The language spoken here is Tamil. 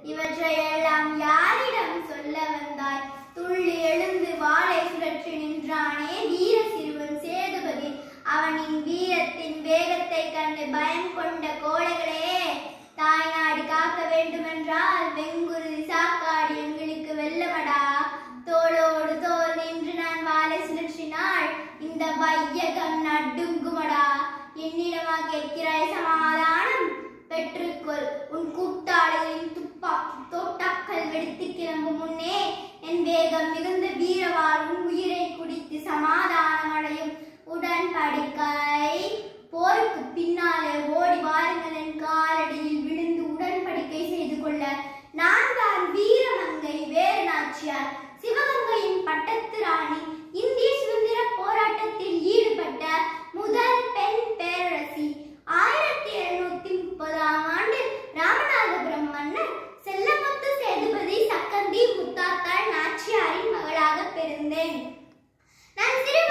இவற்றையெல்லாம் யாரிடம் சொல்ல வந்தாய் துள்ளி எழுந்து வாளை சுழற்றி நின்றானே வீர சிறுவன் சேதுபதி அவனின் வீரத்தின் வேகத்தை கண்டு பயம் கொண்ட கோழைகளே தாய்நாடு காக்க வேண்டுமென்றால் வெங்குருதி சாக்காடு எங்களுக்கு வெல்லமடா தோளோடு தோள் நின்று நான் வாளை சுழற்றினால் இந்த வையகம் நடுங்குமடா என்னிடமா கேட்கிறாய் சமாதானம் பெற்றுக்கொள் உன் கூட்டாளிகளின் துப்பாக்கி தோட்டாக்கள் வெடித்து கிளம்பும் முன்னே என் வேகம் மிகுந்த வீரவார் உன் உயிரை குடித்து சமாதானம் அடையும் உடன்படிக்கை போருக்கு பின்னாலே ஓடி வாருங்கள் என் காலடியில் விழுந்து உடன்படிக்கை செய்து கொள்ள நான் தான் வீரமங்கை வேறு நாச்சியார் சிவகங்கையின் பட்டத்து ராணி இந்திய சுதந்திர போராட்டத்தில் ஈடுபட்ட முதல் பெண் பேரரசி ஆயிரத்தி எழுநூத்தி முப்பதாம் ஆண்டு ராமநாதபுரம் மன்னர் செல்லமுத்து சேதுபதி சக்கந்தி முத்தாத்தாள் நாச்சியாரின் மகளாக பிறந்தேன் நான் சிறு